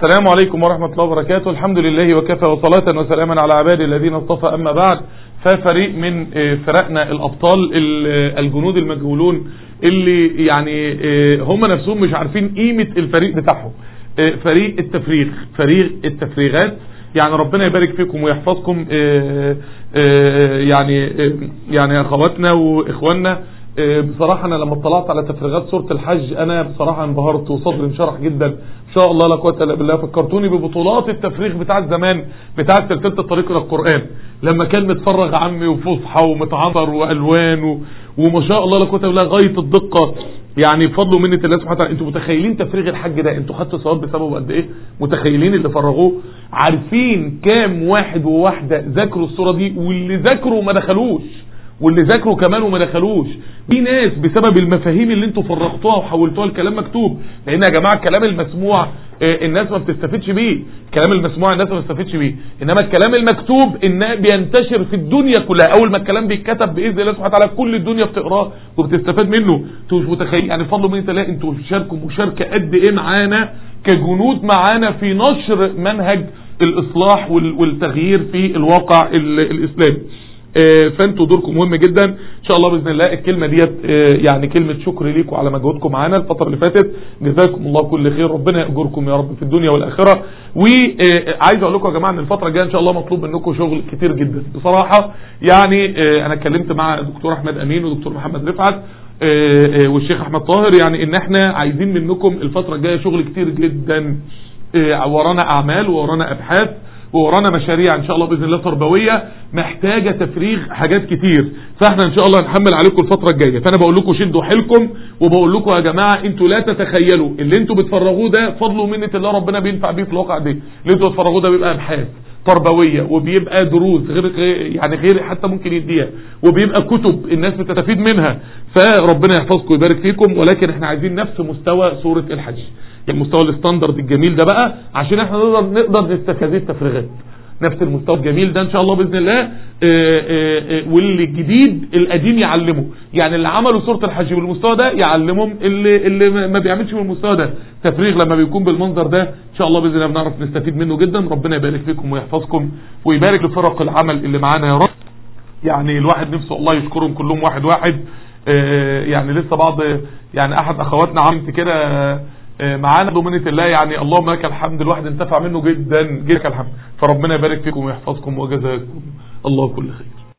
السلام عليكم ورحمة الله وبركاته الحمد لله وكفى وصلاة وسلاما على عبادي الذين اصطفى أما بعد ففريق من فرقنا الأبطال الجنود المجهولون اللي يعني هم نفسهم مش عارفين قيمة الفريق بتاعهم فريق التفريغ فريق التفريغات يعني ربنا يبارك فيكم ويحفظكم يعني يعني اخواتنا واخواننا بصراحة انا لما اطلعت على تفريغات سورة الحج انا بصراحة انبهرت وصدري انشرح جدا ان شاء الله لا قوه الا بالله فكرتوني ببطولات التفريغ بتاع زمان بتاع سلسله الطريق الى القران لما كان متفرغ عمي وفصحى ومتعطر والوان و... وما شاء الله لا قوه الا بالله غايه الدقه يعني بفضل ومنه الله سبحانه وتعالى انتوا متخيلين تفريغ الحج ده انتوا خدتوا ثواب بسببه قد ايه متخيلين اللي فرغوه عارفين كام واحد وواحده ذاكروا الصوره دي واللي ذاكروا ما دخلوش واللي ذاكروا كمان وما دخلوش في ناس بسبب المفاهيم اللي انتوا فرغتوها وحولتوها لكلام مكتوب لان يا جماعه الكلام المسموع اه الناس ما بتستفدش بيه الكلام المسموع الناس ما بتستفدش بيه انما الكلام المكتوب ان بينتشر في الدنيا كلها اول ما الكلام بيتكتب باذن الله سبحانه وتعالى كل الدنيا بتقراه وبتستفاد منه انتوا مش متخيلين يعني بفضل من الله انتوا بتشاركوا مشاركه قد ايه معانا كجنود معانا في نشر منهج الاصلاح والتغيير في الواقع الاسلامي فانتوا دوركم مهم جدا ان شاء الله باذن الله الكلمه ديت يعني كلمه شكر ليكم على مجهودكم معانا الفتره اللي فاتت جزاكم الله كل خير ربنا ياجركم يا رب في الدنيا والاخره وعايز اقول لكم يا جماعه ان الفتره الجايه ان شاء الله مطلوب منكم شغل كتير جدا بصراحه يعني انا اتكلمت مع الدكتور احمد امين ودكتور محمد رفعت والشيخ احمد طاهر يعني ان احنا عايزين منكم الفتره الجايه شغل كتير جدا ورانا اعمال ورانا ابحاث وورانا مشاريع ان شاء الله باذن الله تربويه محتاجه تفريغ حاجات كتير فاحنا ان شاء الله هنحمل عليكم الفتره الجايه فانا بقول لكم شدوا حيلكم وبقول لكم يا جماعه انتوا لا تتخيلوا اللي انتوا بتفرغوه ده فضل ومنه الله ربنا بينفع بيه في الواقع ده اللي انتوا بتفرغوه ده بيبقى ابحاث تربويه وبيبقى دروس غير يعني غير حتى ممكن يديها وبيبقى كتب الناس بتستفيد منها فربنا يحفظكم ويبارك فيكم ولكن احنا عايزين نفس مستوى سوره الحج يعني مستوى الستاندرد الجميل ده بقى عشان احنا نقدر نقدر نستفاد التفريغات نفس المستوى الجميل ده ان شاء الله باذن الله اه اه واللي الجديد القديم يعلمه يعني اللي عملوا سوره الحج بالمستوى ده يعلمهم اللي اللي ما بيعملش بالمستوى ده تفريغ لما بيكون بالمنظر ده ان شاء الله باذن الله بنعرف نستفيد منه جدا ربنا يبارك فيكم ويحفظكم ويبارك لفرق العمل اللي معانا يا رب يعني الواحد نفسه الله يشكرهم كلهم واحد واحد اه يعني لسه بعض يعني احد اخواتنا عملت كده معانا ضمنة الله يعني اللهم لك الحمد الواحد انتفع منه جدا جدا الحمد فربنا يبارك فيكم ويحفظكم وجزاكم الله كل خير